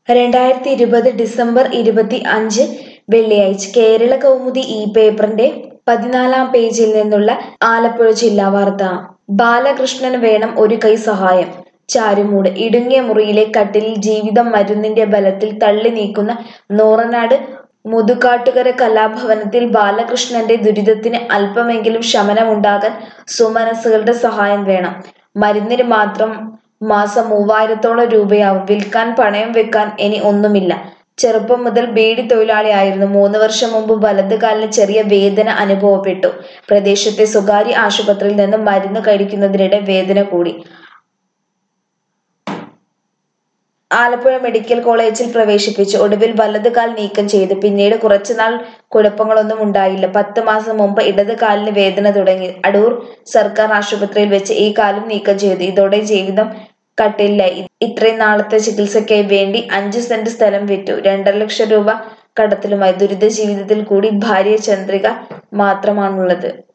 രണ്ടായിരത്തി ഇരുപത് ഡിസംബർ ഇരുപത്തി അഞ്ച് വെള്ളിയാഴ്ച കേരള കൗമുദി ഈ പേപ്പറിന്റെ പതിനാലാം പേജിൽ നിന്നുള്ള ആലപ്പുഴ ജില്ലാ വാർത്ത ബാലകൃഷ്ണന് വേണം ഒരു കൈ സഹായം ചാരുമൂട് ഇടുങ്ങിയ മുറിയിലെ കട്ടിലിൽ ജീവിതം മരുന്നിന്റെ ബലത്തിൽ തള്ളി നീക്കുന്ന നൂറനാട് മുതുകാട്ടുകര കലാഭവനത്തിൽ ബാലകൃഷ്ണന്റെ ദുരിതത്തിന് അല്പമെങ്കിലും ശമനമുണ്ടാകാൻ സുമനസ്സുകളുടെ സഹായം വേണം മരുന്നിന് മാത്രം മാസം മൂവായിരത്തോളം രൂപയാവും വിൽക്കാൻ പണയം വെക്കാൻ ഇനി ഒന്നുമില്ല ചെറുപ്പം മുതൽ ബീഡി തൊഴിലാളിയായിരുന്നു മൂന്ന് വർഷം മുമ്പ് വലത് കാലിന് ചെറിയ വേദന അനുഭവപ്പെട്ടു പ്രദേശത്തെ സ്വകാര്യ ആശുപത്രിയിൽ നിന്ന് മരുന്ന് കഴിക്കുന്നതിനിടെ വേദന കൂടി ആലപ്പുഴ മെഡിക്കൽ കോളേജിൽ പ്രവേശിപ്പിച്ചു ഒടുവിൽ വലത് കാൽ നീക്കം ചെയ്തു പിന്നീട് കുറച്ചുനാൾ കുഴപ്പങ്ങളൊന്നും ഉണ്ടായില്ല പത്ത് മാസം മുമ്പ് ഇടത് കാലിന് വേദന തുടങ്ങി അടൂർ സർക്കാർ ആശുപത്രിയിൽ വെച്ച് ഈ കാലും നീക്കം ചെയ്തു ഇതോടെ ജീവിതം കട്ടില്ലായി ഇത്രയും നാളത്തെ ചികിത്സയ്ക്കായി വേണ്ടി അഞ്ച് സെന്റ് സ്ഥലം വിറ്റു രണ്ടര ലക്ഷം രൂപ കടത്തിലുമായി ദുരിത ജീവിതത്തിൽ കൂടി ഭാര്യ ചന്ദ്രിക മാത്രമാണുള്ളത്